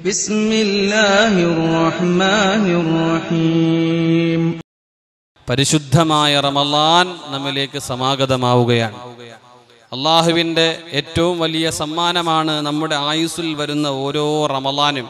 بسم الله الرحمن الرحيم പരിശുദ്ധമായ റമലാൻ നമ്മിലേക്ക് സമാഗതമാവുകയാണ് അള്ളാഹുവിൻ്റെ ഏറ്റവും വലിയ സമ്മാനമാണ് നമ്മുടെ ആയുസ്സിൽ വരുന്ന ഓരോ റമലാനും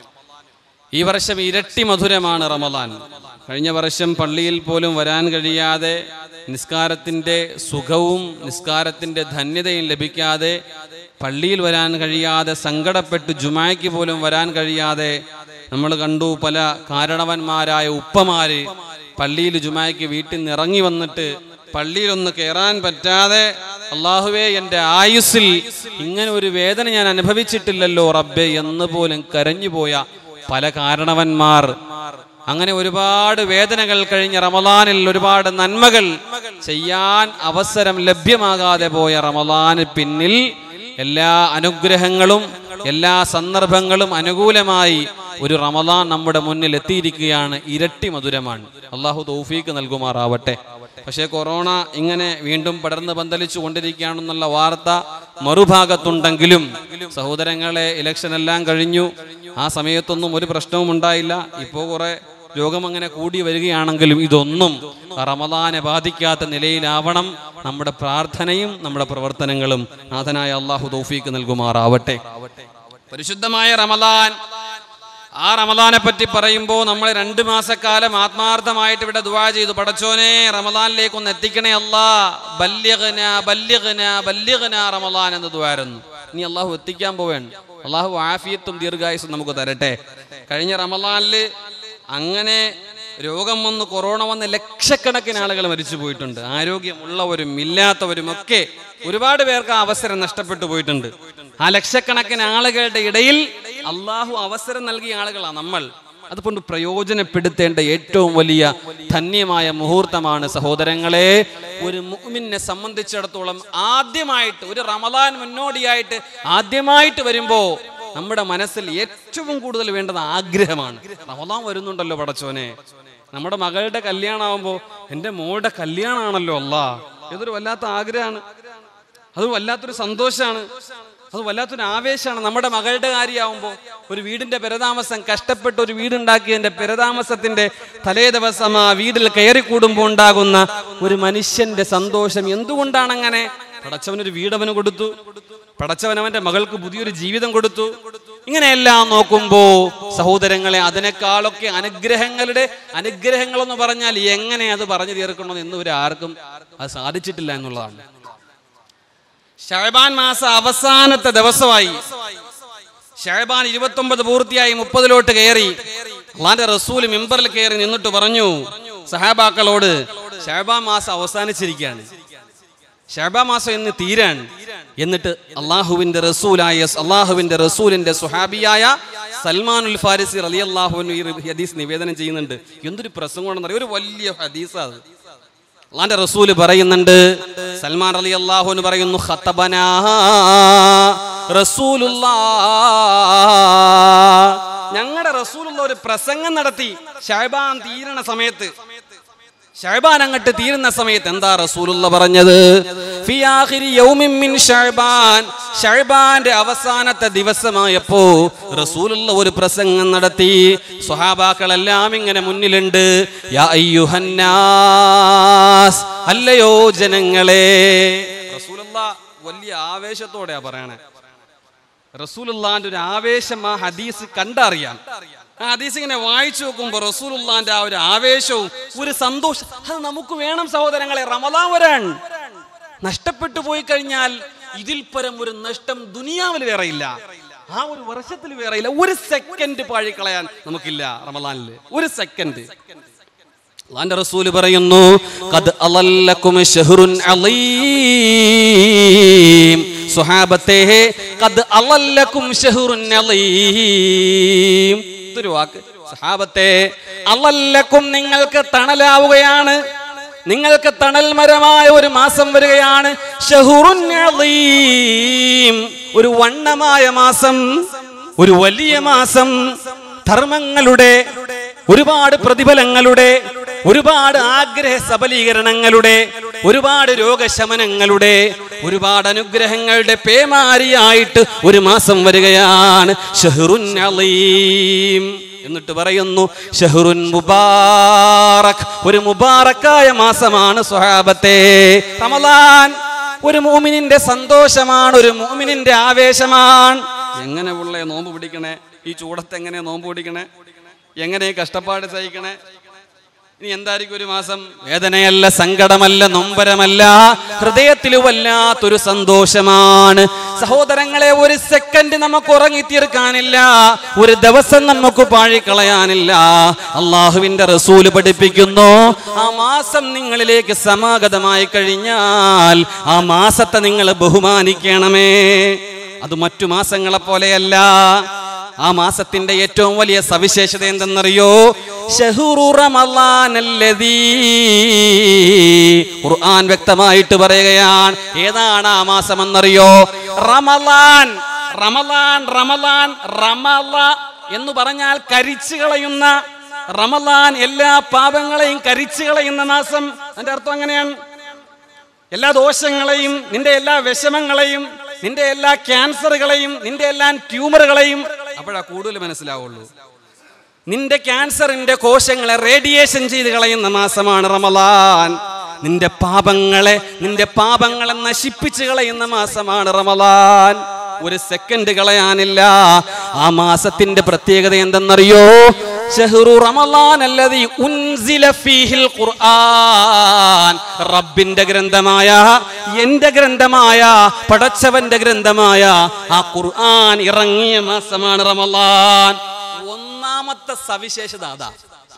ഈ വർഷം ഇരട്ടി മധുരമാണ് റമലാൻ കഴിഞ്ഞ വർഷം പള്ളിയിൽ പോലും വരാൻ കഴിയാതെ നിസ്കാരത്തിൻ്റെ സുഖവും നിസ്കാരത്തിൻ്റെ ധന്യതയും ലഭിക്കാതെ പള്ളിയിൽ വരാൻ കഴിയാതെ സങ്കടപ്പെട്ട് ജുമായ്ക്ക് പോലും വരാൻ കഴിയാതെ നമ്മൾ കണ്ടു പല കാരണവന്മാരായ ഉപ്പമാര് പള്ളിയിൽ ജുമായ്ക്ക് വീട്ടിൽ നിന്ന് ഇറങ്ങി വന്നിട്ട് പള്ളിയിലൊന്ന് കയറാൻ പറ്റാതെ അള്ളാഹുവേ എൻ്റെ ആയുസ്സിൽ ഇങ്ങനെ ഒരു വേദന ഞാൻ അനുഭവിച്ചിട്ടില്ലല്ലോ റബ്ബെ എന്ന് പോലും കരഞ്ഞുപോയ പല കാരണവന്മാർ അങ്ങനെ ഒരുപാട് വേദനകൾ കഴിഞ്ഞ റമദാനിൽ ഒരുപാട് നന്മകൾ ചെയ്യാൻ അവസരം ലഭ്യമാകാതെ പോയ റമദാന് പിന്നിൽ എല്ലാ അനുഗ്രഹങ്ങളും എല്ലാ സന്ദർഭങ്ങളും അനുകൂലമായി ഒരു റമദാൻ നമ്മുടെ മുന്നിൽ എത്തിയിരിക്കുകയാണ് ഇരട്ടി മധുരമാണ് അള്ളാഹു തൗഫീക്ക് നൽകുമാറാവട്ടെ പക്ഷേ കൊറോണ ഇങ്ങനെ വീണ്ടും പടർന്ന് പന്തലിച്ചു കൊണ്ടിരിക്കുകയാണെന്നുള്ള വാർത്ത മറുഭാഗത്തുണ്ടെങ്കിലും സഹോദരങ്ങളെ ഇലക്ഷൻ എല്ലാം കഴിഞ്ഞു ആ സമയത്തൊന്നും ഒരു പ്രശ്നവും ഉണ്ടായില്ല ഇപ്പോൾ കുറെ രോഗം അങ്ങനെ കൂടി വരികയാണെങ്കിലും ഇതൊന്നും റമദാനെ ബാധിക്കാത്ത നിലയിലാവണം നമ്മുടെ പ്രാർത്ഥനയും നമ്മുടെ പ്രവർത്തനങ്ങളും നാഥനായ അള്ളാഹു തൗഫീക്ക് നൽകുമാറാവട്ടെ പരിശുദ്ധമായ റമദാൻ ആ റമദാനെ പറ്റി പറയുമ്പോൾ നമ്മൾ രണ്ട് മാസക്കാലം ആത്മാർത്ഥമായിട്ട് ഇവിടെ ദുവാ ചെയ്തു പടച്ചോനെ റമദാനിലേക്ക് ഒന്ന് എത്തിക്കണേ അല്ലാ ബല്യഗന ബല്യഗന ബല്യഗന റമദാൻ എന്ന് ദുവാരുന്നു ഇനി അള്ളാഹു എത്തിക്കാൻ പോവേണ്ട അള്ളാഹു ആഫിയത്തും ദീർഘായുസും നമുക്ക് തരട്ടെ കഴിഞ്ഞ റമദാനിൽ അങ്ങനെ രോഗം വന്ന് കൊറോണ വന്ന് ലക്ഷക്കണക്കിന് ആളുകൾ മരിച്ചു പോയിട്ടുണ്ട് ആരോഗ്യമുള്ളവരും ഇല്ലാത്തവരും ഒക്കെ ഒരുപാട് പേർക്ക് ആ അവസരം നഷ്ടപ്പെട്ടു പോയിട്ടുണ്ട് ആ ലക്ഷക്കണക്കിന് ആളുകളുടെ ഇടയിൽ അള്ളാഹു അവസരം നൽകിയ ആളുകളാണ് നമ്മൾ അതുകൊണ്ട് പ്രയോജനപ്പെടുത്തേണ്ട ഏറ്റവും വലിയ ധന്യമായ മുഹൂർത്തമാണ് സഹോദരങ്ങളെ ഒരു മുഅ്മിനെ സംബന്ധിച്ചിടത്തോളം ആദ്യമായിട്ട് ഒരു റമദാൻ മുന്നോടിയായിട്ട് ആദ്യമായിട്ട് വരുമ്പോ നമ്മുടെ മനസ്സിൽ ഏറ്റവും കൂടുതൽ വേണ്ടത് ആഗ്രഹമാണ് റമദാൻ വരുന്നുണ്ടല്ലോ പടച്ചോനെ നമ്മുടെ മകളുടെ കല്യാണമാകുമ്പോൾ എൻ്റെ മോളുടെ കല്യാണമാണല്ലോ അല്ല ഇതൊരു വല്ലാത്ത ആഗ്രഹമാണ് അത് വല്ലാത്തൊരു സന്തോഷമാണ് അത് വല്ലാത്തൊരു ആവേശമാണ് നമ്മുടെ മകളുടെ കാര്യമാവുമ്പോൾ ഒരു വീടിന്റെ പെരതാമസം കഷ്ടപ്പെട്ട് ഒരു വീടുണ്ടാക്കിയതിന്റെ പെരതാമസത്തിന്റെ തലേ ദിവസം ആ വീട്ടിൽ കയറി കൂടുമ്പോൾ ഉണ്ടാകുന്ന ഒരു മനുഷ്യന്റെ സന്തോഷം എന്തുകൊണ്ടാണ് അങ്ങനെ പടച്ചവനൊരു വീടവന് കൊടുത്തു പടച്ചവൻ അവന്റെ മകൾക്ക് പുതിയൊരു ജീവിതം കൊടുത്തു ഇങ്ങനെയെല്ലാം നോക്കുമ്പോ സഹോദരങ്ങളെ അതിനേക്കാളൊക്കെ അനുഗ്രഹങ്ങളുടെ അനുഗ്രഹങ്ങൾ എന്ന് പറഞ്ഞാൽ എങ്ങനെ അത് പറഞ്ഞു തീർക്കണമെന്ന് ഇന്ന് ഇവരെ ആർക്കും അത് സാധിച്ചിട്ടില്ല എന്നുള്ളതാണ് ഷഹബാൻ മാസ അവസാനത്തെ ദിവസമായി ഷഹബാൻ ഇരുപത്തി ഒമ്പത് പൂർത്തിയായി മുപ്പതിലോട്ട് കയറി അള്ളാന്റെ റസൂൽ മെമ്പറിൽ കയറി നിന്നിട്ട് പറഞ്ഞു സഹാബാക്കളോട് ഷഹബാൻ മാസം അവസാനിച്ചിരിക്കുകയാണ് ഷഹബാ മാസം എന്ന് തീരാൻ എന്നിട്ട് അള്ളാഹുവിന്റെ റസൂലായ അള്ളാഹുവിന്റെ റസൂലിന്റെ സുഹാബിയായ സൽമാനുൽ ഫാരിസി അലി അള്ളാഹുവിന് ഈ ഹദീസ് നിവേദനം ചെയ്യുന്നുണ്ട് എന്തൊരു പ്രസംഗമാണെന്ന് അറിയാം ഒരു വലിയ ഹദീസ് അത് അള്ളാന്റെ റസൂല് പറയുന്നുണ്ട് സൽമാൻ അലി അള്ളാഹുവിന് പറയുന്നു ഖത്തബന റസൂലുള്ളാ ഞങ്ങളുടെ റസൂലുള്ള ഒരു പ്രസംഗം നടത്തി ഷഹബാൻ തീരണ സമയത്ത് ഷഹബാൻ അങ്ങട്ട് തീരുന്ന സമയത്ത് എന്താ റസൂലുള്ള പറഞ്ഞത് ഫി ആഖിരി യൗമിൻ മിൻ ഷഹബാൻ ഷഹബാന്റെ അവസാനത്തെ ദിവസമായപ്പോ റസൂലുള്ള ഒരു പ്രസംഗം നടത്തി സ്വഹാബാക്കളെല്ലാം ഇങ്ങനെ മുന്നിലുണ്ട് യാ അയ്യുഹന്നാസ് അല്ലയോ ജനങ്ങളെ റസൂലുള്ള വലിയ ആവേശത്തോടെയാ പറയണേ റസൂലുള്ളാന്റെ ഒരു ആവേശം ആ ഹദീസ് കണ്ടറിയാം ആ ഹദീസ് ഇങ്ങനെ വായിച്ചു നോക്കുമ്പോൾ റസൂലുള്ളാന്റെ ആ ഒരു ആവേശവും ഒരു സന്തോഷം അത് നമുക്ക് വേണം സഹോദരങ്ങളെ റമദാൻ വരാൻ നഷ്ടപ്പെട്ടു പോയി കഴിഞ്ഞാൽ ഇതിൽ പരം ഒരു നഷ്ടം ദുനിയാവിൽ വേറെയില്ല ആ ഒരു വർഷത്തിൽ വേറെയില്ല ഒരു സെക്കൻഡ് പാഴിക്കളയാൻ നമുക്കില്ല റമദാനിൽ ഒരു സെക്കൻഡ് അള്ളാന്റെ റസൂല് പറയുന്നു ഖദ് അളല്ലക്കും ഷഹ്റുൻ അളീം സുഹാബത്തെ ഖദ് അളല്ലക്കും ഷഹ്റുൻ അളീം ഇതൊരു വാക്ക് സഹാബത്തെ അളല്ലക്കും നിങ്ങൾക്ക് തണലാവുകയാണ് നിങ്ങൾക്ക് തണൽ മരമായ ഒരു മാസം വരികയാണ് ഷഹ്റുൻ അളീം ഒരു വണ്ണമായ മാസം ഒരു വലിയ മാസം ധർമ്മങ്ങളുടെ ഒരുപാട് പ്രതിഫലങ്ങളുടെ ഒരുപാട് ആഗ്രഹ സബലീകരണങ്ങളുടെ ഒരുപാട് രോഗശമനങ്ങളുടെ ഒരുപാട് അനുഗ്രഹങ്ങളുടെ പേമാരിയായിട്ട് ഒരു മാസം വരികയാണ് ഷഹ്റുൻ അലീം എന്നിട്ട് പറയുന്നു ഷഹ്റുൻ മുബാറക് ഒരു മുബാറക്കായ മാസമാണ് സ്വഹാബത്തെ റമലാൻ ഒരു മൂമിനിന്റെ സന്തോഷമാണ് ഒരു മൂമിനിന്റെ ആവേശമാണ് എങ്ങനെ ഉള്ള നോമ്പ് പിടിക്കണേ ഈ ചൂടത്ത് എങ്ങനെ നോമ്പ് പിടിക്കണേ എങ്ങനെ കഷ്ടപ്പാട് സഹിക്കണേ ഇനി എന്തായിരിക്കും ഒരു മാസം വേദനയല്ല സങ്കടമല്ല നൊമ്പരമല്ല ഹൃദയത്തിൽ വല്ലാത്തൊരു സന്തോഷമാണ് സഹോദരങ്ങളെ ഒരു സെക്കൻഡ് നമുക്ക് ഉറങ്ങിത്തീർക്കാനില്ല ഒരു ദിവസം നമുക്ക് പാഴിക്കളയാനില്ല അള്ളാഹുവിന്റെ റസൂല് പഠിപ്പിക്കുന്നു ആ മാസം നിങ്ങളിലേക്ക് സമാഗതമായി കഴിഞ്ഞാൽ ആ മാസത്തെ നിങ്ങൾ ബഹുമാനിക്കണമേ അത് മറ്റു മാസങ്ങളെ പോലെയല്ല ആ മാസത്തിന്റെ ഏറ്റവും വലിയ സവിശേഷത എന്തെന്നറിയോ ഷഹുറു റമളാനല്ലദീ ഖുർആൻ വ്യക്തമായിട്ട് പറയുകയാണ് ഏതാണ് ആ മാസം എന്നറിയോ റമലാൻ റമലാൻ റമലാൻ റമല എന്ന് പറഞ്ഞാൽ കരിച്ചു കളയുന്ന റമലാൻ എല്ലാ പാപങ്ങളെയും കരിച്ചു കളയുന്ന മാസം അതിന്റെ അർത്ഥം അങ്ങനെയാണ് എല്ലാ ദോഷങ്ങളെയും നിന്റെ എല്ലാ വിഷമങ്ങളെയും നിന്റെ എല്ലാ ക്യാൻസറുകളെയും നിന്റെ എല്ലാ ട്യൂമറുകളെയും അപ്പോഴാ കൂടുതൽ മനസ്സിലാവുള്ളൂ നിന്റെ ക്യാൻസറിന്റെ കോശങ്ങളെ റേഡിയേഷൻ ചെയ്ത് കളയുന്ന മാസമാണ് റമലാൻ നിന്റെ പാപങ്ങളെ നിന്റെ പാപങ്ങളെ നശിപ്പിച്ച് കളയുന്ന മാസമാണ് റമലാൻ ഒരു സെക്കൻഡ് കളയാനില്ല ആ മാസത്തിന്റെ പ്രത്യേകത എന്തെന്നറിയോ ഷഹ്റു റമളാൻ അല്ലദീ ഉൻസില ഫീഹിൽ ഖുർആൻ റബ്ബിന്റെ ഗ്രന്ഥമായ എന്റെ ഗ്രന്ഥമായ പടച്ചവന്റെ ഗ്രന്ഥമായ ആ ഖുർആൻ ഇറങ്ങിയ മാസമാണ് റമളാൻ ഒന്നാമത്തെ സവിശേഷത അതാ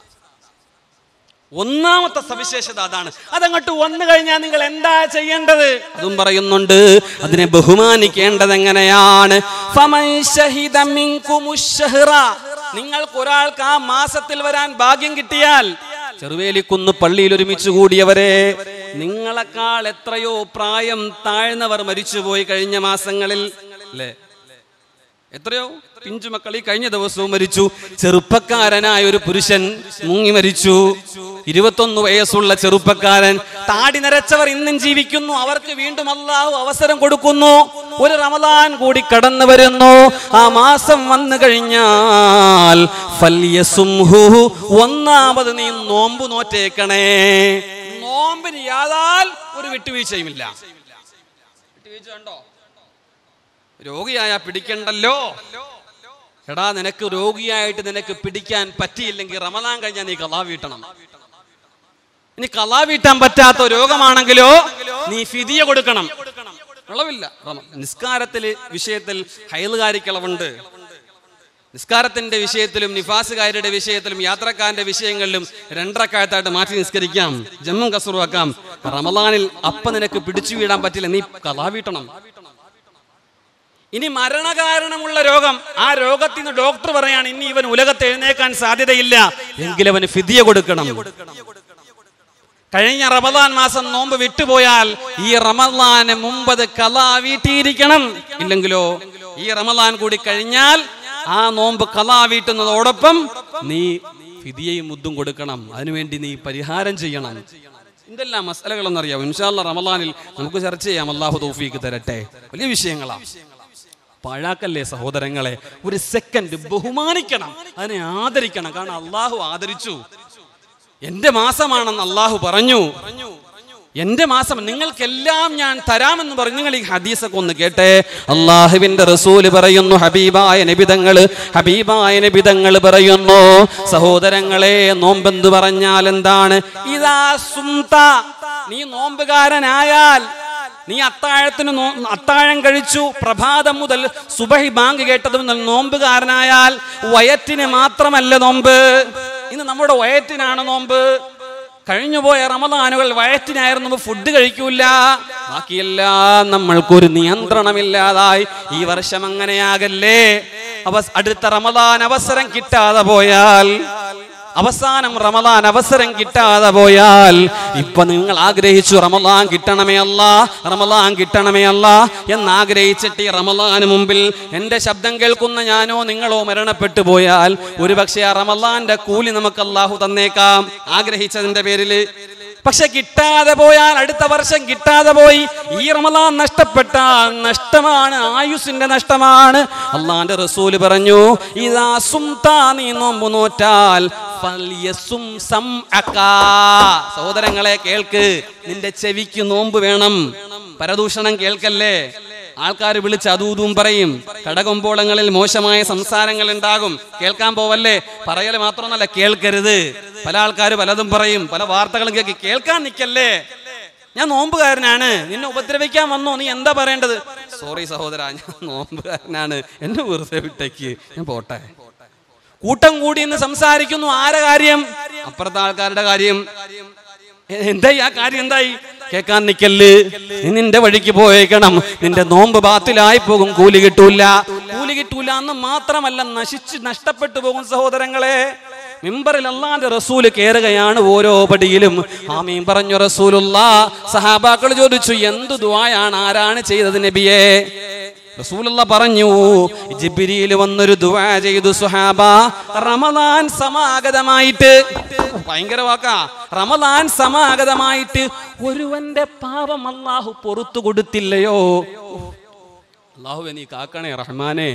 ഒന്നാമത്തെ സവിശേഷത അതാണ് അതങ്ങോട്ട് വന്നു കഴിഞ്ഞാൽ നിങ്ങൾ എന്താ ചെയ്യേണ്ടത് അതും പറയുന്നുണ്ട് അതിനെ ബഹുമാനിക്കേണ്ടത് എങ്ങനെയാണ് ഫമൻ ശഹിദ മിൻകുമുശ് ശഹ്റ. നിങ്ങൾക്ക് ഒരാൾക്ക് ആ മാസത്തിൽ വരാൻ ഭാഗ്യം കിട്ടിയാൽ ചെറുവേലിക്കുന്ന് പള്ളിയിൽ ഒരുമിച്ച് കൂടിയവരെ നിങ്ങളെക്കാൾ എത്രയോ പ്രായം താഴ്ന്നവർ മരിച്ചുപോയി കഴിഞ്ഞ മാസങ്ങളിൽ അല്ലേ എത്രയോ പിഞ്ചു മക്കൾ ഈ കഴിഞ്ഞ ദിവസവും മരിച്ചു ചെറുപ്പക്കാരനായ ഒരു പുരുഷൻ മുങ്ങി മരിച്ചു ഇരുപത്തൊന്ന് വയസ്സുള്ള ചെറുപ്പക്കാരൻ താടി നരച്ചവർ ഇന്നും ജീവിക്കുന്നു അവർക്ക് വീണ്ടും അള്ളാഹു അവസരം കൊടുക്കുന്നു ഒരു റമദാൻ കൂടി കടന്നു വരുന്നു ആ മാസം വന്നു കഴിഞ്ഞാൽ ഫല്യസുംഹു ഒന്നാമത് നീ നോമ്പ് നോറ്റേക്കണേ നോമ്പിന് യാതാൽ ഒരു വിട്ടുവീഴ്ചയുമില്ല വിട്ടുവീഴ്ച ഉണ്ടോ രോഗിയായ പിടിക്കണ്ടല്ലോ എടാ നിനക്ക് രോഗിയായിട്ട് നിനക്ക് പിടിക്കാൻ പറ്റിയില്ലെങ്കിൽ റമദാൻ കഴിഞ്ഞാൽ നീ കലാ വീട്ടണം ഇനി കലാ വീട്ടാൻ പറ്റാത്ത രോഗമാണെങ്കിലോ നീ ഫിദിയ കൊടുക്കണം ഇളവില്ല റമ- നിസ്കാരത്തില് വിഷയത്തിൽ ഹൈലുകാരിക്കളവുണ്ട് നിസ്കാരത്തിന്റെ വിഷയത്തിലും നിഫാസുകാരുടെ വിഷയത്തിലും യാത്രക്കാരന്റെ വിഷയങ്ങളിലും രണ്ടരക്കാലത്തായിട്ട് മാറ്റി നിസ്കരിക്കാം ജമ്മും കസറുവാക്കാം റമദാനിൽ അപ്പ നിനക്ക് പിടിച്ചു വീഴാൻ പറ്റില്ല നീ കലാ വീട്ടണം ഇനി മരണകാരണമുള്ള രോഗം ആ രോഗത്തിൽ നിന്ന് ഡോക്ടർ പറയാണ് ഇനി ഇവൻ ഉലകത്ത് എഴുന്നേക്കാൻ സാധ്യതയില്ല എങ്കിൽ അവന് ഫിദിയ കൊടുക്കണം കഴിഞ്ഞ റമദാൻ മാസം നോമ്പ് വിട്ടുപോയാൽ ഈ റമദാന് മുമ്പത് കലാ വീട്ടിയിരിക്കണം ഇല്ലെങ്കിലോ ഈ റമദാൻ കൂടി കഴിഞ്ഞാൽ ആ നോമ്പ് കലാ വീട്ടുന്നതോടൊപ്പം നീ ഫിദിയയും മുദ്ദും കൊടുക്കണം അതിനുവേണ്ടി നീ പരിഹാരം ചെയ്യണം എന്തെല്ലാം മസലകളെന്നറിയാം ഇൻഷാല്ല റമദാനിൽ നമുക്ക് ചർച്ച ചെയ്യാം അള്ളാഹു തൗഫീക്ക് തരട്ടെ വലിയ വിഷയങ്ങളാ പാഴാക്കല്ലേ സഹോദരങ്ങളെ ഒരു സെക്കൻഡ് ബഹുമാനിക്കണം അതിനെ ആദരിക്കണം കാരണം അള്ളാഹു ആദരിച്ചു എന്റെ മാസമാണെന്ന് അള്ളാഹു പറഞ്ഞു എന്റെ മാസം നിങ്ങൾക്കെല്ലാം ഞാൻ തരാമെന്ന് പറഞ്ഞു നിങ്ങൾ ഈ ഹദീസൊക്കെ ഒന്ന് കേട്ടെ അള്ളാഹുവിന്റെ റസൂല് പറയുന്നു ഹബീബായ നബിതങ്ങള് ഹബീബായ നബിതങ്ങള് പറയുന്നു സഹോദരങ്ങളെ നോമ്പെന്ത് പറഞ്ഞാൽ എന്താണ് ഇതാ സുംത നീ നോമ്പുകാരനായാൽ നീ അത്താഴത്തിന് നോ അത്താഴം കഴിച്ചു പ്രഭാതം മുതൽ സുബഹി ബാങ്ക് കേട്ടത് മുതൽ നോമ്പുകാരനായാൽ വയറ്റിന് മാത്രമല്ല നോമ്പ് ഇന്ന് നമ്മുടെ വയറ്റിനാണ് നോമ്പ് കഴിഞ്ഞുപോയ റമദാനുകൾ വയറ്റിനായിരുന്നു ഫുഡ് കഴിക്കൂല ബാക്കിയെല്ലാം നമ്മൾക്കൊരു നിയന്ത്രണമില്ലാതായി ഈ വർഷം അങ്ങനെയാകല്ലേ അവ അടുത്ത റമദാൻ അവസരം കിട്ടാതെ പോയാൽ അവസാനം റമദാൻ അവസരം കിട്ടാതെ പോയാൽ ഇപ്പൊ നിങ്ങൾ ആഗ്രഹിച്ചു റമദാൻ കിട്ടണമേ അല്ല റമദാൻ കിട്ടണമേ അല്ല എന്ന് ആഗ്രഹിച്ചിട്ട് ഈ റമദാന് മുമ്പിൽ എന്റെ ശബ്ദം കേൾക്കുന്ന ഞാനോ നിങ്ങളോ മരണപ്പെട്ടു പോയാൽ ഒരുപക്ഷെ ആ റമദാന്റെ കൂലി നമുക്ക് അള്ളാഹു തന്നേക്കാം ആഗ്രഹിച്ചതിന്റെ പേരില് പക്ഷെ കിട്ടാതെ പോയാൽ അടുത്ത വർഷം കിട്ടാതെ പോയി ഈ റമദാൻ നഷ്ടപ്പെട്ടാൽ നഷ്ടമാണ് ആയുസിന്റെ നഷ്ടമാണ് അള്ളാന്റെ റസൂല് പറഞ്ഞു ഇതാ സുംതാ നീ നോമ്പ് നോറ്റാൽ ഫൽയസും സംഅകാ. സഹോദരങ്ങളെ കേൾക്ക് നിന്റെ ചെവിക്ക് നോമ്പ് വേണം പരദൂഷണം കേൾക്കല്ലേ ആൾക്കാർ വിളിച്ച് അതൂതും പറയും കടകൊമ്പോളങ്ങളിൽ മോശമായ സംസാരങ്ങൾ ഉണ്ടാകും കേൾക്കാൻ പോവല്ലേ പറയല് മാത്രമല്ല കേൾക്കരുത് പല ആൾക്കാർ പലതും പറയും പല വാർത്തകളും കേൾക്കി കേൾക്കാൻ നിൽക്കല്ലേ ഞാൻ നോമ്പുകാരനാണ് നിന്നെ ഉപദ്രവിക്കാൻ വന്നോ നീ എന്താ പറയേണ്ടത് സോറി സഹോദര ഞാൻ നോമ്പുകാരനാണ് എന്നെ വെറുതെ വിട്ടേക്ക് ഞാൻ പോട്ടെ കൂട്ടം കൂടി ഇന്ന് സംസാരിക്കുന്നു ആരെ കാര്യം അപ്പുറത്തെ ആൾക്കാരുടെ കാര്യം എ- എന്തായി ആ കാര്യം എന്തായി കേൾക്കാൻ നിക്കല്ല് നീ നിന്റെ വഴിക്ക് പോയേക്കണം നിന്റെ നോമ്പ് ബാത്തിലായി പോകും കൂലി കിട്ടൂല കൂലി കിട്ടൂല എന്ന് മാത്രമല്ല നശിച്ച് നഷ്ടപ്പെട്ടു പോകും സഹോദരങ്ങളെ മിമ്പറിൽ അള്ളാന്റെ റസൂല് കയറുകയാണ് ഓരോ പടിയിലും ആമീൻ പറഞ്ഞു റസൂലുള്ള സഹാബാക്കൾ ചോദിച്ചു എന്തു ദുആയാണ് ആരാണ് ചെയ്തത് നബിയെ റസൂലുള്ള പറഞ്ഞു ജിബ്രീൽ വന്നൊരു ദുആ ചെയ്തു സുഹാബ റമദാൻ സമാഗതമായിട്ട് ഭയങ്കര വാക്കാ റമദാൻ സമാഗതമായിട്ട് ഒരുവന്റെ പാപം അള്ളാഹു പൊറത്തു കൊടുത്തില്ലയോ അള്ളാഹുവെ നീ കാക്കണേ റഹ്മാനെ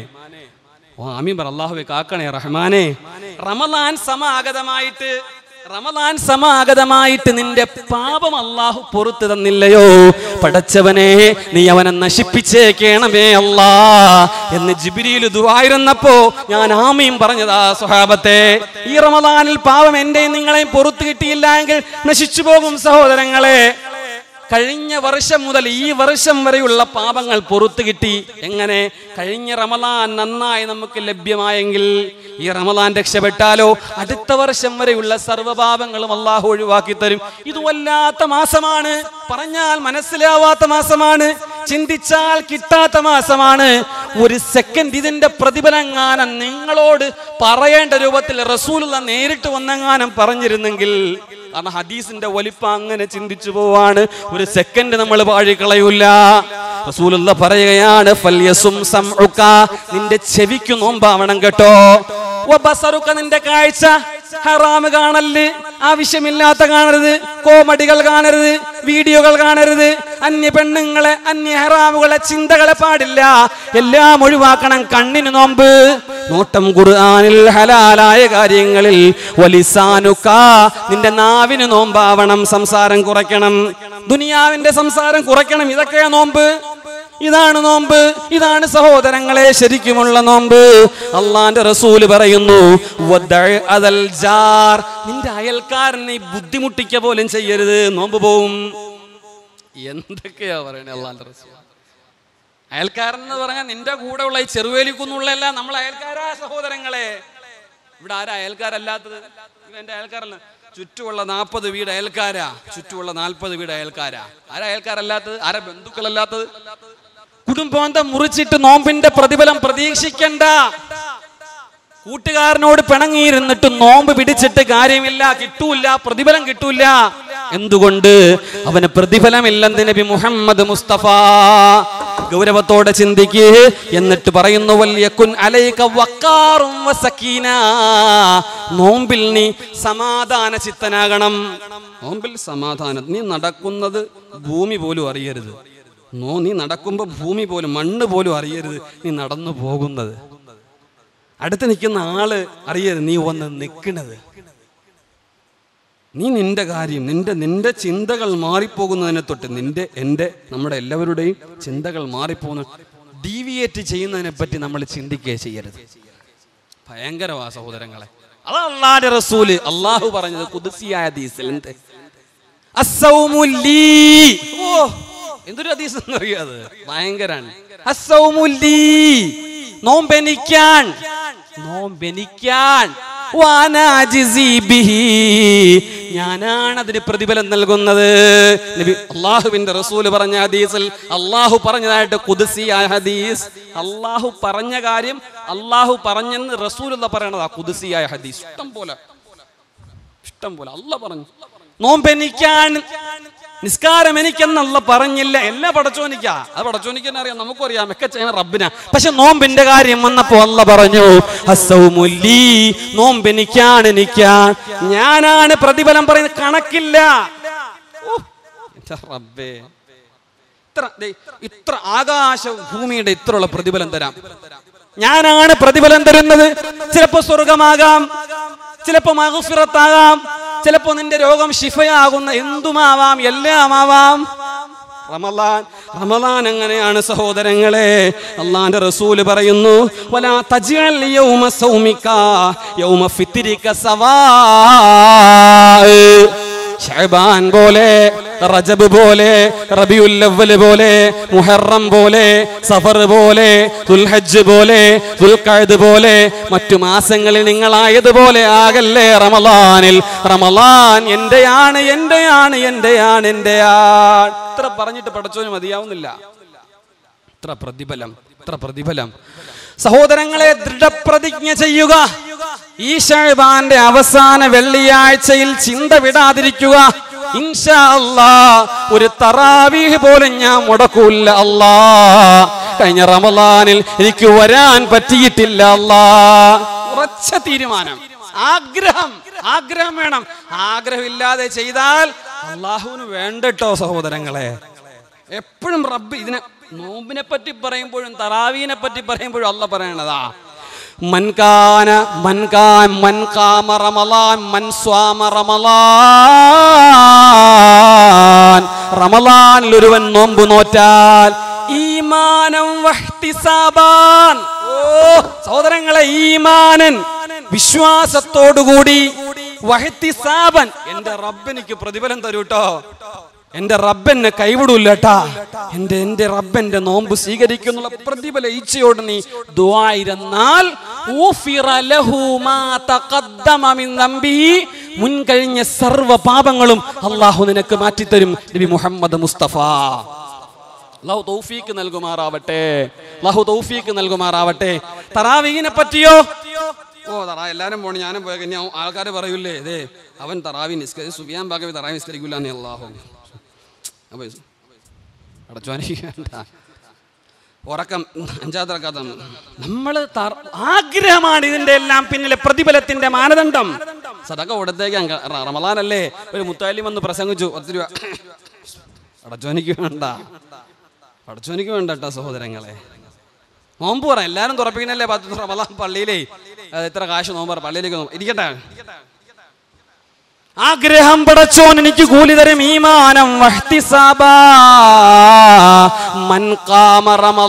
ഓ ആമീൻ പറ അള്ളാഹുവെ കാക്കണേ റഹ്മാനെ റമദാൻ സമാഗതമായിട്ട് റമദാൻ സമാഗതമായിട്ട് നിന്റെ പാപം അള്ളാഹു പൊറത്തു തന്നില്ലയോ പടച്ചവനെ നീ അവനെ നശിപ്പിച്ചേക്കണമേ അല്ലാ എന്ന് ജിബിരിയിൽ ദുവായിരുന്നപ്പോ ഞാൻ ആമീൻ പറഞ്ഞതാ സ്വഹാബത്തെ ഈ റമദാനിൽ പാപം എന്റെയും നിങ്ങളെയും പൊറത്തു കിട്ടിയില്ല എങ്കിൽ നശിച്ചു പോകും സഹോദരങ്ങളെ കഴിഞ്ഞ വർഷം മുതൽ ഈ വർഷം വരെയുള്ള പാപങ്ങൾ പൊറത്തു കിട്ടി എങ്ങനെ കഴിഞ്ഞ റമദാൻ നന്നായി നമുക്ക് ലഭ്യമായെങ്കിൽ ഈ റമദാൻ രക്ഷപ്പെട്ടാലോ അടുത്ത വർഷം വരെയുള്ള സർവ്വപാപങ്ങളും അള്ളാഹു ഒഴിവാക്കി തരും ഇത് വല്ലാത്ത മാസമാണ് പറഞ്ഞാൽ മനസ്സിലാവാത്ത മാസമാണ് ചിന്തിച്ചാൽ കിട്ടാത്ത മാസമാണ് ഒരു സെക്കൻഡ് ഇതിന്റെ പ്രതിഫലങ്ങാനം നിങ്ങളോട് പറയേണ്ട രൂപത്തിൽ റസൂലുള്ള നേരിട്ട് വന്നെങ്ങാനം പറഞ്ഞിരുന്നെങ്കിൽ കാരണം ഹദീസിന്റെ വലിപ്പം അങ്ങനെ ചിന്തിച്ചു പോവാണ് ഒരു സെക്കൻഡ് നമ്മൾ പാഴിക്കളയൂല റസൂലുള്ള പറയുകയാണ് ഫല്യസും സംഉക നിന്റെ ചെവിക്ക് നോമ്പാവണം കേട്ടോ വബസറുക നിന്റെ കാഴ്ച ഹറാമ് കാണല് ആവശ്യമില്ലാത്ത കാണരുത് കോമഡികൾ കാണരുത് വീഡിയോകൾ കാണരുത് അന്യ പെണ്ണുങ്ങളെ അന്യ ഹറാമുകളെ ചിന്തകളെ പാടില്ല എല്ലാം ഒഴിവാക്കണം കണ്ണിന് നോമ്പ് നോട്ടം ഖുർആനിൽ ഹലാലായ കാര്യങ്ങളിൽ വലിസാനുക്ക നിന്റെ നാവിന് നോമ്പാവണം സംസാരം കുറയ്ക്കണം ദുനിയാവിന്റെ സംസാരം കുറയ്ക്കണം ഇതൊക്കെയാ നോമ്പ് ഇതാണ് നോമ്പ് ഇതാണ് സഹോദരങ്ങളെ ശരിക്കുമുള്ള നോമ്പ് അള്ളാന്റെ റസൂല് പറയുന്നു വദ്ദഅ അദൽ ജാർ നിന്റെ അയൽക്കാരനെ ബുദ്ധിമുട്ടിക്ക പോലും ചെയ്യരുത് നോമ്പ് പോവും എന്തൊക്കെയാ പറയണേ അള്ളാന്റെ റസൂൽ അയൽക്കാരൻ എന്ന് പറഞ്ഞാൽ നിന്റെ കൂടെ ഉള്ള ഈ ചെറുവേലിക്കുന്നുള്ളല്ല നമ്മൾ അയൽക്കാരാ സഹോദരങ്ങളെ ഇവിടെ ആരാ അയൽക്കാരല്ലാത്തത് ഇവന്റെ അയൽക്കാരല്ല ചുറ്റുമുള്ള നാൽപ്പത് വീട് അയൽക്കാരാ ചുറ്റുമുള്ള നാൽപ്പത് വീട് അയൽക്കാരാ ആരാ അയൽക്കാരല്ലാത്തത് ആരാ ബന്ധുക്കളല്ലാത്തത് കുടുംബാന്തം മുറിച്ചിട്ട് നോമ്പിന്റെ പ്രതിഫലം പ്രതീക്ഷിക്കണ്ട കൂട്ടുകാരനോട് പിണങ്ങിയിരുന്നിട്ട് നോമ്പ് പിടിച്ചിട്ട് കാര്യമില്ല കിട്ടൂല പ്രതിഫലം കിട്ടൂല എന്തുകൊണ്ട് അവന് പ്രതിഫലമില്ലെന്ന് നബി മുഹമ്മദ് മുസ്തഫ ഗൗരവത്തോടെ ചിന്തിക്ക് എന്നിട്ട് പറയുന്നു വല്യക്കുൻ അലൈക വക്കാറും വസക്കീന നോമ്പിൽ നീ സമാധാന ചിത്തനാകണം നോമ്പിൽ സമാധാനം നീ നടക്കുന്നത് ഭൂമി പോലും അറിയരുത് നോ നീ നടക്കുമ്പോൾ ഭൂമി പോലും മണ്ണ് പോലും അറിയരുത് നീ നടന്നു പോകുന്നത് അടുത്ത് നിൽക്കുന്ന ആള് അറിയരുത് നീ വന്ന് നിൽക്കുന്നത് നീ നിന്റെ കാര്യം നിന്റെ നിന്റെ ചിന്തകൾ മാറിപ്പോകുന്നതിനെ തൊട്ട് നിന്റെ എൻ്റെ നമ്മുടെ എല്ലാവരുടെയും ചിന്തകൾ മാറിപ്പോകുന്ന ഡീവിയേറ്റ് ചെയ്യുന്നതിനെ പറ്റി നമ്മൾ ചിന്തിക്കുകയെ ചെയ്യരുത് ഭയങ്കരവാ സഹോദരങ്ങളെ അതാ അള്ളാന്റെ റസൂല് അള്ളാഹു പറഞ്ഞത് കുതിസിയായ ഹദീസിൽ എന്ത് അസ്സൗമു ലീ. ഓ എന്തൊരു ഹദീസ് എന്നറിയാത് ഭയങ്കരാണ് അസ്സൗമു ലീ. നോമ്പെനിക്കാൻ നോമ്പെനിക്കാൻ വാനാജിസി ബിഹി. ഞാനാണ് അതിന് പ്രതിഫലം നൽകുന്നത് നബി അള്ളാഹുവിന്റെ റസൂല് പറഞ്ഞ ഹദീസിൽ അള്ളാഹു പറഞ്ഞതായിട്ട് കുതിസിയായ ഹദീസ് അള്ളാഹു പറഞ്ഞ കാര്യം അള്ളാഹു പറഞ്ഞെന്ന് റസൂലുള്ള പറയണതാ കുതിസിയായ ഹദീസ് ഇഷ്ടം പോലെ ഇഷ്ടം പോലെ അല്ല പറഞ്ഞു നോമ്പെനിക്കാൻ നിസ്കാരം എനിക്കെന്നല്ല പറഞ്ഞില്ല എല്ലാ പടച്ചോനിക്കാ അത് പടച്ചോനിക്ക് അറിയാം നമുക്കും അറിയാം ഒക്കെ ചെയ്യുന്ന റബ്ബിന പക്ഷെ നോമ്പിന്റെ കാര്യം വന്നപ്പോ അല്ല പറഞ്ഞു ഹസ്സൗമുല്ലീ നോമ്പെനിക്കാണ് എനിക്കാൻ ഞാനാണ് പ്രതിഫലം പറയുന്നത് കണക്കില്ല ഛെ, റബ്ബേ ഇത്ര ദേ, ഇത്ര ആകാശ ഭൂമിയുടെ ഇത്രയുള്ള പ്രതിഫലം തരാം ഞാനാണ് പ്രതിഫലം തരുന്നത് ചിലപ്പോ സ്വർഗമാകാം ചിലപ്പോ മഹഫിറത്താകാം ചിലപ്പോ നിന്റെ രോഗം ശിഫയാകുന്ന എന്തുമാവാം എല്ലാം ആവാം റമലാൻ റമലാൻ എങ്ങനെയാണ് സഹോദരങ്ങളെ അള്ളാന്റെ റസൂല് പറയുന്നു വലാ തജ്അൽ യൗമ സൗമിക യൗമ ഫിത്രിക സവാ ഷഹബാൻ പോലെ റജബ് പോലെ റബിയുൽ അവ്വൽ പോലെ മുഹറം പോലെ സഫർ പോലെ ദുൽഹജ്ജ് പോലെ ദുൽഖഅദ് പോലെ മറ്റു മാസങ്ങളിൽ നിങ്ങളായതുപോലെ ആകല്ലേ റമളാനിൽ റമളാൻ എന്റെയാണ് എന്റെയാണ് എന്റെയാണ് എന്റെയാണ് ഇത്ര പറഞ്ഞിട്ട് പഠിച്ചോന് മതിയാവുന്നില്ല ഇത്ര പ്രതിഫലം ഇത്ര പ്രതിഫലം സഹോദരങ്ങളെ ദൃഢപ്രതിജ്ഞ ചെയ്യുക ഈ ഷഹബാന്റെ അവസാന വെള്ളിയാഴ്ചയിൽ ചിന്ത വിടാതിരിക്കുക ഇൻഷാ അല്ലാ ഒരു തറാവീഹ് പോലും ഞാൻ മുടക്കൂല്ല അല്ലാ കഴിഞ്ഞ റമലാനിൽ എനിക്ക് വരാൻ പറ്റിയിട്ടില്ല അല്ലാ ഉറച്ച തീരുമാനം ആഗ്രഹം ആഗ്രഹം വേണം ആഗ്രഹമില്ലാതെ ചെയ്താൽ അള്ളാഹുവിന് വേണ്ടട്ടോ സഹോദരങ്ങളെ എപ്പോഴും റബ്ബ് ഇതിനെ നോമ്പിനെ പറ്റി പറയുമ്പോഴും തറാവീനെ പറ്റി പറയുമ്പോഴും അല്ല പറയണതാ മൻകാന മൻകാൻ മൻകാമ റമലാൻ മൻസ്വാമ റമലാൻ റമലാനിൽ ഒരുവൻ നോമ്പ് നോറ്റാൽ ഈമാനം വഹ്തിസാബാൻ ഓ സഹോദരങ്ങളെ ഈമാനൻ വിശ്വാസത്തോടുകൂടി വഹ്തിസാബൻ എന്റെ റബ്ബെനിക്ക് പ്രതിഫലം തരൂട്ടോ എന്റെ റബ്ബെന്നെ കൈവിടൂല കേട്ടാ എന്റെ എന്റെ റബ്ബന്റെ നോമ്പ് സ്വീകരിക്കുന്നുള്ള പ്രതിഫല ഈച്ചയോട് നീ ദുആയിരുന്നാൽ ഊഫിറ ലഹു മാ തഖദ്ദമ മിൻ ദംബിഹി മുൻകഴിഞ്ഞ സർവ്വ പാപങ്ങളും അള്ളാഹു നിനക്ക് മാറ്റിത്തരും നബി മുഹമ്മദ് മുസ്തഫ അള്ളാഹു തൗഫീക്ക് നൽകുമാറാവട്ടെ അള്ളാഹു തൗഫീക്ക് നൽകുമാറാവട്ടെ തറാവീനെ പറ്റിയോ ഓ തറാ എല്ലാരും പോണി ഞാനും പോയ ഇനി ആൾക്കാർ പറയൂലേ ഇതേ അവൻ തറാവി നിസ്കരി സുഫിയാൻ ബാഗവി തറാവി നിസ്കരിക്കൂല എന്ന് അള്ളാഹു അപ്പൊ അടച്ചോനിക്ക് വേണ്ട ഉറക്കം അഞ്ചാത്തറക്കാത്ത നമ്മൾ ആഗ്രഹമാണ് ഇതിന്റെ എല്ലാം പിന്നിലെ പ്രതിഫലത്തിന്റെ മാനദണ്ഡം സദക കൊടുത്തേക്കാൻ റമലാനല്ലേ ഒരു മുത്താലിം വന്ന് പ്രസംഗിച്ചു പത്ത് രൂപ അടച്ചോനിക്ക് വേണ്ട അടച്ചോനിക്ക് വേണ്ട കേട്ടോ സഹോദരങ്ങളെ നോമ്പ് പറ എല്ലാരും തുറപ്പിക്കണല്ലേ പത്ത് റമലാൻ പള്ളിയിലേ അത് എത്ര കാശ് നോമ്പ് പറ പള്ളിയിലേക്ക് നോമ്പ് ഇരിക്കട്ടെ ആഗ്രഹം പടച്ചോൻ എനിക്ക് കൂലി തരും ഈമാനം വഹ്തിസാബാ മൻ ഖാമ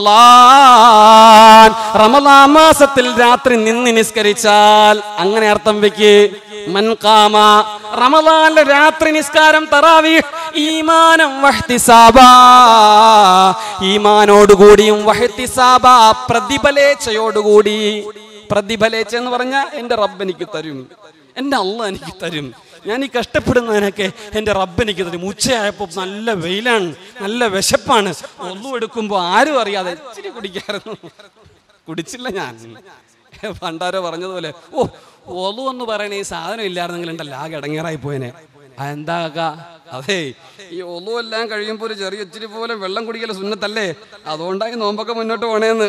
റമളാൻ റമളാൻ മാസത്തിൽ രാത്രി നിന്ന് നിസ്കരിച്ചാൽ അങ്ങനെ അർത്ഥം വെക്ക് മൻ ഖാമ റമളാനിലെ രാത്രി നിസ്കാരം തറാവീഹ് ഈമാനം വഹ്തിസാബാ ഈമാനോടുകൂടിയും വഹ്തിസാബാ പ്രതിഫലേച്ഛയോടുകൂടി പ്രതിഫലേച്ഛ എന്ന് പറഞ്ഞാൽ എൻ്റെ റബ്ബ് എനിക്ക് തരും എൻ്റെ അള്ള എനിക്ക് തരും ഞാൻ ഈ കഷ്ടപ്പെടുന്നതിനൊക്കെ എൻ്റെ റബ്ബ് എനിക്ക് തരും ഉച്ചയായപ്പോൾ നല്ല വെയിലാണ് നല്ല വിശപ്പാണ് ഒന്നും എടുക്കുമ്പോൾ ആരും അറിയാതെ ഇച്ചിരി കുടിക്കായിരുന്നു കുടിച്ചില്ല ഞാൻ പണ്ടാരോ പറഞ്ഞതുപോലെ ഓ ഒലു എന്ന് പറയണ ഈ സാധനം ഇല്ലായിരുന്നെങ്കിൽ ഉണ്ടല്ലോ ആകെ ഇടങ്ങേറായി പോയനെ എന്താ കാക്ക അതെ ഈ ഒലു എല്ലാം കഴിയുമ്പോൾ ഒരു ചെറിയ ഇച്ചിരി പോലെ വെള്ളം കുടിക്കൽ സുന്നത്തല്ലേ അതുകൊണ്ടായി നോമ്പൊക്കെ മുന്നോട്ട് പോണേന്ന്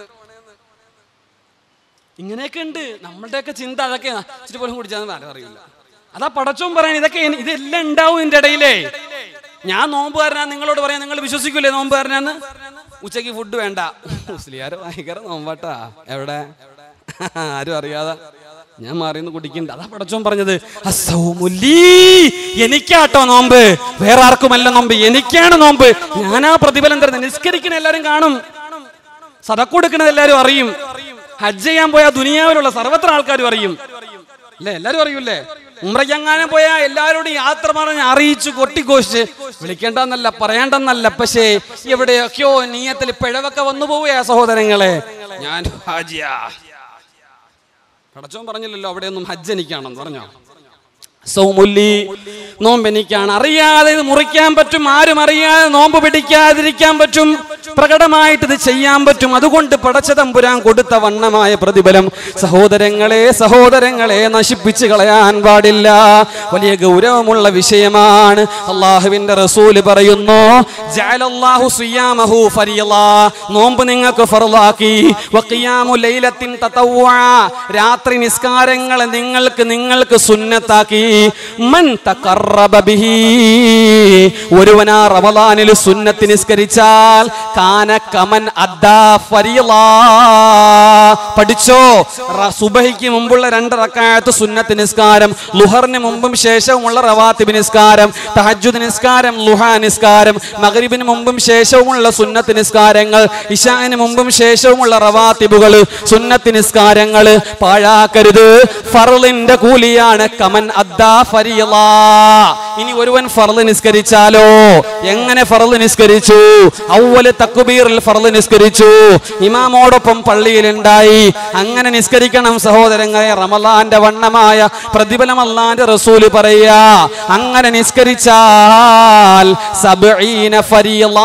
ഇങ്ങനെയൊക്കെ ഉണ്ട് നമ്മളുടെയൊക്കെ ചിന്ത അതൊക്കെ ഇച്ചിരി പോലും കുടിച്ചാൽ ആരും അറിയില്ല അതാ പടച്ചോൻ പറയാൻ ഇതൊക്കെ എനി- ഇതെല്ലാം ഉണ്ടാവും ഇതിന്റെ ഇടയിലേ ഞാൻ നോമ്പുകാരനാ നിങ്ങളോട് പറയാൻ നിങ്ങൾ വിശ്വസിക്കൂലേ നോമ്പുകാരനാന്ന് ഉച്ചയ്ക്ക് ഫുഡ് വേണ്ട മുസ്ലിയാർ ഭയങ്കര നോമ്പാട്ടാ എവിടെ ആരും അറിയാതെ ഞാൻ മാറിന്ന് കുടിക്കണ്ട അതാ പടച്ചോൻ പറഞ്ഞത് അസൗമുല്ലീ. എനിക്കാട്ടോ നോമ്പ് വേറെ ആർക്കുമല്ല നോമ്പ് എനിക്കാണ് നോമ്പ് ഞാനാ പ്രതിഫലം തരുന്നത് നിസ്കരിക്കണ എല്ലാരും കാണും സതക്ക് കൊടുക്കുന്നത് എല്ലാരും അറിയും ഹജ്ജ് ചെയ്യാൻ പോയ ദുനിയാവിലുള്ള സർവത്ര ആൾക്കാരും അറിയും അല്ലേ എല്ലാരും അറിയൂലേ ഉമ്രയ്ക്കെങ്ങാനും പോയാ എല്ലാവരോടും യാത്ര പറഞ്ഞ് അറിയിച്ചു കൊട്ടിഘോഷിച്ച് വിളിക്കേണ്ടെന്നല്ല പറയേണ്ടെന്നല്ല പക്ഷേ എവിടെയൊക്കെയോ നീയത്തിൽ പിഴവൊക്കെ വന്നു പോവുകയാ സഹോദരങ്ങളെ ഞാൻ ഹാജിയാ പടച്ചോൻ പറഞ്ഞില്ലല്ലോ അവിടെയൊന്നും ഹജ്ജ് എനിക്കാണെന്ന് പറഞ്ഞോ സൗമുല്ലി നോമ്പ് എനിക്കാണ് അറിയാതെ ഇത് മുറിക്കാൻ പറ്റും ആരും അറിയാതെ നോമ്പ് പിടിക്കാതിരിക്കാൻ പറ്റും പ്രകടമായിട്ട് ഇത് ചെയ്യാൻ പറ്റും അതുകൊണ്ട് പടച്ചതമ്പുരാൻ കൊടുത്ത വണ്ണമായ പ്രതിഫലം സഹോദരങ്ങളെ സഹോദരങ്ങളെ നശിപ്പിച്ച് കളയാൻ പാടില്ല വലിയ ഗൗരവമുള്ള വിഷയമാണ് അള്ളാഹുവിന്റെ റസൂല് പറയുന്നു ജഅലല്ലാഹു സിയാമഹു ഫരിയളാ നോമ്പ് നിങ്ങൾക്ക് ഫർളാക്കി വഖിയാമു ലൈലത്തിൻ തതവ്വഅ രാത്രി നിസ്കാരങ്ങൾ നിങ്ങൾക്ക് നിങ്ങൾക്ക് സുന്നത്താക്കി മൻ തഖറബ ബിഹി ഒരുവനാ റമദാനിൽ സുന്നത്ത് നിസ്കരിച്ചാൽ കാന കമൻ അദ്ദാ ഫരീളാ പഠിച്ചോ റ- സുബഹിക്ക് മുമ്പുള്ള രണ്ട് റക്കായത്ത് സുന്നത്ത് നിസ്കാരം ലുഹറിന് മുമ്പും ശേഷവുമുള്ള റവാത്തിബ് നിസ്കാരം തഹജ്ജുദ് നിസ്കാരം ലുഹ നിസ്കാരം മഗ്രിബിന് മുമ്പും ശേഷവുമുള്ള സുന്നത്ത് നിസ്കാരങ്ങൾ ഇഷാന് മുമ്പും ശേഷവുമുള്ള റവാത്തിബുകൾ സുന്നത്ത് നിസ്കാരങ്ങൾ പാഴാക്കരുത് ഫർളിന്റെ കൂലിയാണ് കമൻ അദ്ദാ ഫരീളാ ഇനി ഒരുവൻ ഫർള് നിസ്കരിച്ചാലോ എങ്ങനെ ഫർള് നിസ്കരിച്ചു ഔവല് തക്ബീറിൽ ഫർള് നിസ്കരിച്ചു ഇമാമോടൊപ്പം പള്ളിയിലുണ്ടായി അങ്ങനെ നിസ്കരിക്കണം സഹോദരങ്ങളെ റമലാന്റെ വണ്ണമായ പ്രതിഫലം അല്ലാന്റെ റസൂല് പറയാ അങ്ങനെ നിസ്കരിച്ചാൽ സബ്ഈന ഫരീളാ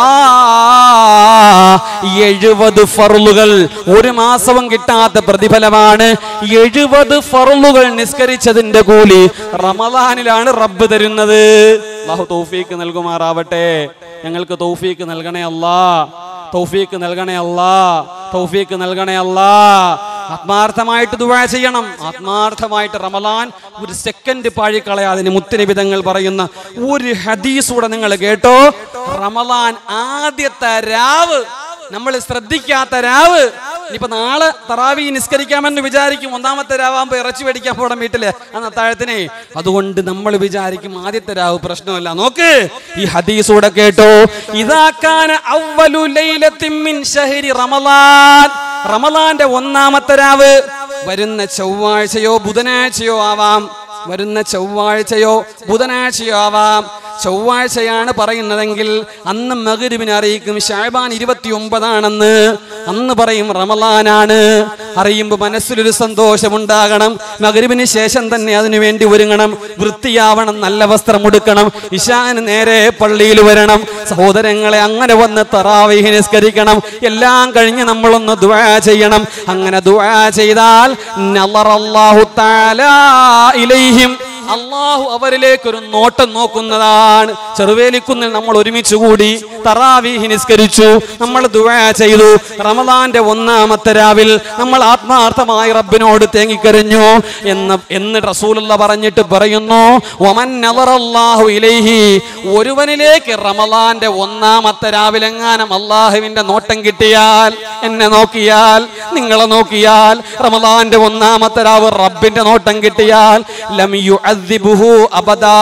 എഴുപത് ഫർളുകൾ ഒരു മാസവും കിട്ടാത്ത പ്രതിഫലമാണ് എഴുപത് ഫർളുകൾ നിസ്കരിച്ചതിന്റെ കൂലി റമദാനിലാണ് റബ്ബ് തരുന്നത് അള്ളാഹു തൗഫീക്ക് നൽകുമാറാവട്ടെ ഞങ്ങൾക്ക് തൗഫീക്ക് നൽകണേ അല്ലാ തൗഫീക്ക് നൽകണേ അല്ലാ തൗഫീക്ക് നൽകണേ അല്ലാ ആത്മാർത്ഥമായിട്ട് ദുആ ചെയ്യണം ആത്മാർത്ഥമായിട്ട് റമലാൻ ഒരു സെക്കൻഡ് പാഴിക്കളയാതിന് മുത്തരവിധങ്ങൾ പറയുന്ന ഒരു ഹദീസ് കൂടെ നിങ്ങൾ കേട്ടോ റമലാൻ ആദ്യത്തെ രാവ് നമ്മൾ ശ്രദ്ധിക്കാത്ത രാവ് ഇനിയിപ്പോ നാളെ തറാവി നിസ്കരിക്കാമെന്ന് വിചാരിക്കും ഒന്നാമത്തെ രാവാകുമ്പോ ഇറച്ചി മേടിക്കാൻ പോകണം വീട്ടില് അന്ന് അത്താഴത്തിനെ അതുകൊണ്ട് നമ്മൾ വിചാരിക്കും ആദ്യത്തെ രാവ് പ്രശ്നമല്ല നോക്ക് ഈ ഹദീസ് കൂടെ കേട്ടോ ഇതാക്കാൻ അവലു ലൈലത്തിൻ മിൻ ശഹരി റമളാൻ റമളാന്റെ ഒന്നാമത്തെ രാവ് വരുന്ന ചൊവ്വാഴ്ചയോ ബുധനാഴ്ചയോ ആവാം വരുന്ന ചൊവ്വാഴ്ചയോ ബുധനാഴ്ചയോ ആവാം ചൊവ്വാഴ്ചയാണ് പറയുന്നതെങ്കിൽ അന്ന് മകരിബിനെ അറിയിക്കും ഷാബാൻ ഇരുപത്തി ഒമ്പതാണെന്ന് അന്ന് പറയും റമലാനാണ് അറിയുമ്പോൾ മനസ്സിലൊരു സന്തോഷമുണ്ടാകണം മകരിബിന് ശേഷം തന്നെ അതിനു വേണ്ടി ഒരുങ്ങണം വൃത്തിയാവണം നല്ല വസ്ത്രം ഉടുക്കണം ഇഷാന് നേരെ പള്ളിയിൽ വരണം സഹോദരങ്ങളെ അങ്ങനെ വന്ന് തറാവീഹ് നിസ്കരിക്കണം എല്ലാം കഴിഞ്ഞ് നമ്മളൊന്ന് ദുആ ചെയ്യണം അങ്ങനെ ദുആ ചെയ്താൽ നളറല്ലാഹു തആല ഇലൈഹിം അള്ളാഹു അവരിലേക്ക് ഒരു നോട്ടം നോക്കുന്നതാണ് ചെറുവേലിക്കുന്നിൽ നമ്മൾ ഒരുമിച്ച് കൂടി തറാവീഹ് നിസ്കരിച്ചു നമ്മൾ ദുആ ചെയ്തു റമദാന്റെ ഒന്നാമത്തെ രാവിൽ നമ്മൾ ആത്മാർത്ഥമായി റബ്ബിനോട് തേങ്ങിക്കരഞ്ഞു എന്ന് എന്ന് റസൂലുള്ള പറഞ്ഞിട്ട് പറയുന്നു ഒമൻ നളറല്ലാഹു ഇലൈഹി ഒരുവനിലേക്ക് റമദാന്റെ ഒന്നാമത്തെ രാവിലെങ്ങാനും അള്ളാഹുവിന്റെ നോട്ടം കിട്ടിയാൽ എന്നെ നോക്കിയാൽ നിങ്ങളെ നോക്കിയാൽ റമദാന്റെ ഒന്നാമത്തെ രാവ് റബ്ബിന്റെ നോട്ടം കിട്ടിയാൽ ലം യുഅദ്ദിബുഹു അബദാ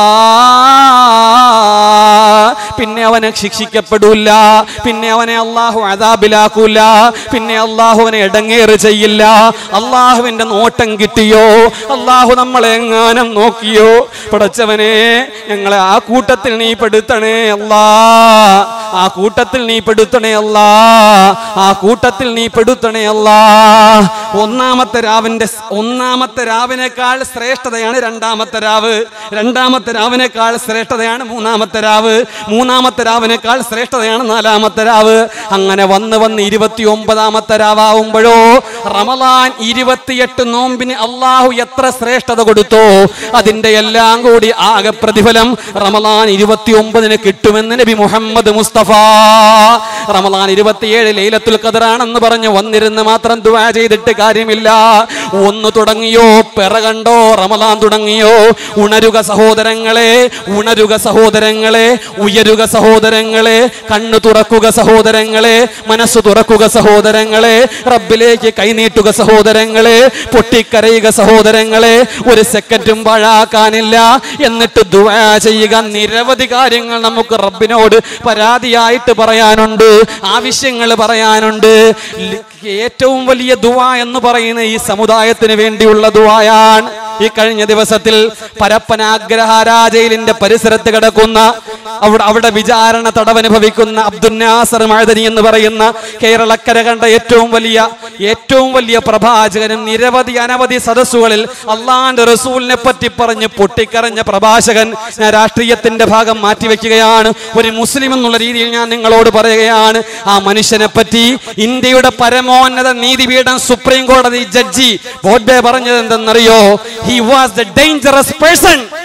പിന്നെ അവനെ ശിക്ഷിക്കപ്പെടൂല പിന്നെ അവനെ അള്ളാഹു അതാബിലാക്കൂല പിന്നെ അള്ളാഹു അവനെ ഇടങ്ങേറ് ചെയ്യില്ല അള്ളാഹുവിന്റെ നോട്ടം കിട്ടിയോ അള്ളാഹു നമ്മളെ എങ്ങാനും നോക്കിയോ പടച്ചവനെ ഞങ്ങളെ ആ കൂട്ടത്തിൽ നീ പെടുത്തണേ അല്ലാ ആ കൂട്ടത്തിൽ നീ പെടുത്തണേ അല്ലാ ആ കൂട്ടത്തിൽ നീ പെടുത്തണേ അല്ലാ ഒന്നാമത്തെ രാവിന്റെ ഒന്നാമത്തെ രാവിനേക്കാൾ ശ്രേഷ്ഠതയാണ് രണ്ടാമത്തെ രാവ് രണ്ടാമത്തെ രാവിനേക്കാൾ ശ്രേഷ്ഠതയാണ് മൂന്നാമത്തെ രാവ് മൂന്നാമത്തെ രാവിനേക്കാൾ ശ്രേഷ്ഠതയാണ് നാലാമത്തെ രാവ് അങ്ങനെ വന്ന് വന്ന് ഇരുപത്തി ഒമ്പതാമത്തെ രാവാവുമ്പോഴോ റമലാൻ ഇരുപത്തിയെട്ട് നോമ്പിന് അള്ളാഹു എത്ര ശ്രേഷ്ഠത കൊടുത്തോ അതിന്റെ എല്ലാം കൂടി ആകെ പ്രതിഫലം റമലാൻ ഇരുപത്തി ഒമ്പതിന് കിട്ടുമെന്ന് നബി മുഹമ്മദ് മുസ്തഫ റമലാൻ ഇരുപത്തിയേഴ് ലൈലത്തുൽ ഖദറാണെന്ന് പറഞ്ഞ് വന്നിരുന്ന് മാത്രം ദുആ ചെയ്തിട്ട് കാര്യമില്ല ഒന്ന് തുടങ്ങിയോ പിറകണ്ടോ റമലാൻ തുടങ്ങിയോ ഉണരുക സഹോദരങ്ങളെ ഉണരുക സഹോദരങ്ങളെ ഉയരുക സഹോദരങ്ങളെ കണ്ണു തുറക്കുക സഹോദരങ്ങളെ മനസ്സ് തുറക്കുക സഹോദരങ്ങളെ റബ്ബിലേക്ക് കൈനീട്ടുക സഹോദരങ്ങളെ പൊട്ടിക്കരയുക സഹോദരങ്ങളെ ഒരു സെക്കൻഡും പാഴാക്കാനില്ല എന്നിട്ട് ദുആ ചെയ്യുക നിരവധി കാര്യങ്ങൾ നമുക്ക് റബ്ബിനോട് പരാതിയായിട്ട് പറയാനുണ്ട് ആവശ്യങ്ങൾ പറയാനുണ്ട് ലി- ഏറ്റവും വലിയ ദുആ എന്ന് പറയുന്ന ഈ സമുദായത്തിന് വേണ്ടിയുള്ള ദുആയാണ് ഈ കഴിഞ്ഞ ദിവസത്തിൽ പരപ്പനാഗ്രഹാരാജയിലിന്റെ പരിസരത്ത് കിടക്കുന്ന അവിടെ അവിടെ വിചാരണ തടവനുഭവിക്കുന്ന അബ്ദുൽ നാസർ മഴദനി എന്ന് പറയുന്ന കേരളക്കര കണ്ട ഏറ്റവും വലിയ ഏറ്റവും വലിയ പ്രഭാഷകനും നിരവധി അനവധി സദസ്സുകളിൽ അള്ളാന്റെ റസൂലിനെ പറ്റി പറഞ്ഞ് പൊട്ടിക്കരഞ്ഞ പ്രഭാഷകൻ ഞാൻ രാഷ്ട്രീയത്തിന്റെ ഭാഗം മാറ്റിവെക്കുകയാണ് ഒരു മുസ്ലിം എന്നുള്ള രീതിയിൽ ഞാൻ നിങ്ങളോട് പറയുകയാണ് ആ മനുഷ്യനെ പറ്റി ഇന്ത്യയുടെ പരമോന്നത നീതിപീഠം സുപ്രീം കോടതി ജഡ്ജി ബോഡ്ബെ പറഞ്ഞത് എന്തെന്നറിയോ he was the dangerous person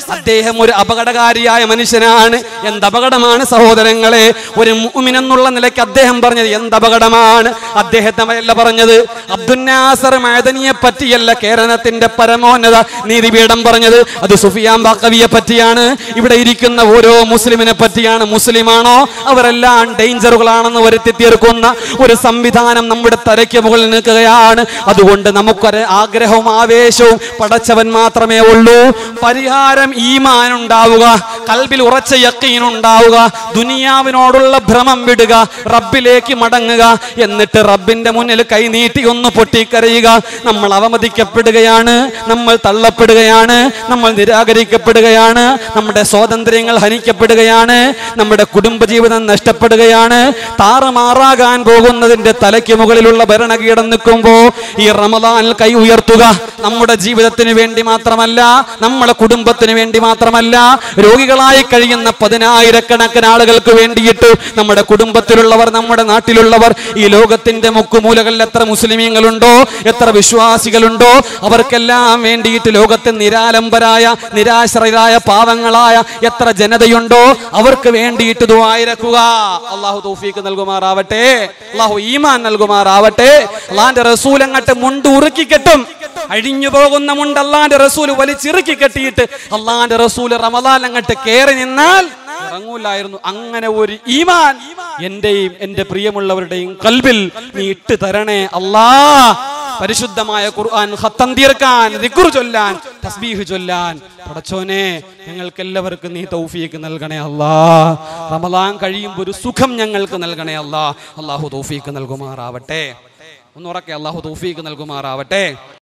അദ്ദേഹം ഒരു അപകടകാരിയായ മനുഷ്യനാണ് എന്ത് അപകടമാണ് സഹോദരങ്ങളെ ഒരു മുഅ്മിൻ എന്നുള്ള നിലയ്ക്ക് അദ്ദേഹം പറഞ്ഞത് എന്ത് അപകടമാണ് അദ്ദേഹത്തെ അല്ല പറഞ്ഞത് അബ്ദുന്നാസർ മൈദനിയെ പറ്റിയല്ല കേരളത്തിന്റെ പരമോന്നത നീതിപീഠം പറഞ്ഞത് അത് സുഫിയാൻ ബാക്കവിയെ പറ്റിയാണ് ഇവിടെ ഇരിക്കുന്ന ഓരോ മുസ്ലിമിനെ പറ്റിയാണ് മുസ്ലിമാണോ അവരെല്ലാം ഡേഞ്ചറുകളാണെന്ന് വരുത്തി തീർക്കുന്ന ഒരു സംവിധാനം നമ്മുടെ തലയ്ക്ക് മുകളിൽ നിൽക്കുകയാണ് അതുകൊണ്ട് നമുക്കൊരു ആഗ്രഹവും ആവേശവും പടച്ചവൻ മാത്രമേ ഉള്ളൂ പരിഹാരം ഈമാൻ ഉണ്ടാവുക കൽബിൽ ഉറച്ച യക്കീൻ ഉണ്ടാവുക ദുനിയാവിനോടുള്ള ഭ്രമം വിടുക റബ്ബിലേക്ക് മടങ്ങുക എന്നിട്ട് റബ്ബിന്റെ മുന്നിൽ കൈനീട്ടി ഒന്ന് പൊട്ടിക്കരയുക നമ്മൾ അവമതിക്കപ്പെടുകയാണ് നമ്മൾ തള്ളപ്പെടുകയാണ് നമ്മൾ നിരാകരിക്കപ്പെടുകയാണ് നമ്മുടെ സ്വാതന്ത്ര്യങ്ങൾ ഹനിക്കപ്പെടുകയാണ് നമ്മുടെ കുടുംബജീവിതം നഷ്ടപ്പെടുകയാണ് താറുമാറാകാൻ പോകുന്നതിന്റെ തലയ്ക്ക് മുകളിലുള്ള ഭരണകീടം നിൽക്കുമ്പോ ഈ റമദാനിൽ കൈ ഉയർത്തുക നമ്മുടെ ജീവിതത്തിന് വേണ്ടി മാത്രമല്ല നമ്മുടെ കുടുംബത്തിന് വേണ്ടി മാത്രമല്ല രോഗികളായി കഴിയുന്ന പതിനായിരക്കണക്കിന് ആളുകൾക്ക് വേണ്ടിയിട്ട് നമ്മുടെ കുടുംബത്തിലുള്ളവർ നമ്മുടെ നാട്ടിലുള്ളവർ ഈ ലോകത്തിന്റെ മുക്കുമൂലകളിൽ എത്ര മുസ്ലിമീങ്ങളുണ്ടോ എത്ര വിശ്വാസികളുണ്ടോ അവർക്കെല്ലാം വേണ്ടിയിട്ട് ലോകത്തെ നിരാലംബരായ നിരാശ്രയരായ പാവങ്ങളായ എത്ര ജനതയുണ്ടോ അവർക്ക് വേണ്ടിയിട്ട് ദുആയിരക്കുക അള്ളാഹു തൗഫീക്ക് നൽകുമാറാവട്ടെ അള്ളാഹു ഈമാൻ നൽകുമാറാവട്ടെ അള്ളാന്റെ റസൂൽ അങ്ങട്ട് മുണ്ട് ഉറുക്കി കെട്ടും അഴിഞ്ഞു പോകുന്ന മുണ്ട് അള്ളാന്റെ റസൂൽ വലിച്ചിറുക്കി കെട്ടിയിട്ട് അള്ളാന്റെ റസൂൽ റമദാൻ അങ്ങട്ട് കയറി നിന്നാൽ ഇറങ്ങൂലായിരുന്നു അങ്ങനെ ഒരു ഈമാൻ എന്റെയും എന്റെ പ്രിയമുള്ളവരുടെയും കൽബിൽ നീ ഇട്ട് തരണേ അല്ലാ പരിശുദ്ധമായ ഖുർആൻ ഖത്തം തീർക്കാൻ ദിക്ർ ചൊല്ലാൻ തസ്ബീഹ് ചൊല്ലാൻ പടച്ചോനെ ഞങ്ങൾക്ക് എല്ലാവർക്കും നീ തൗഫീക്ക് നൽകണേ അല്ലാ റമദാൻ കഴിയുമ്പോൾ ഒരു സുഖം ഞങ്ങൾക്ക് നൽകണേ അല്ലാ അള്ളാഹു തൗഫീക്ക് നൽകുമാറാവട്ടെ ഒന്നുറക്കെ അള്ളാഹു തൗഫീക്ക് നൽകുമാറാവട്ടെ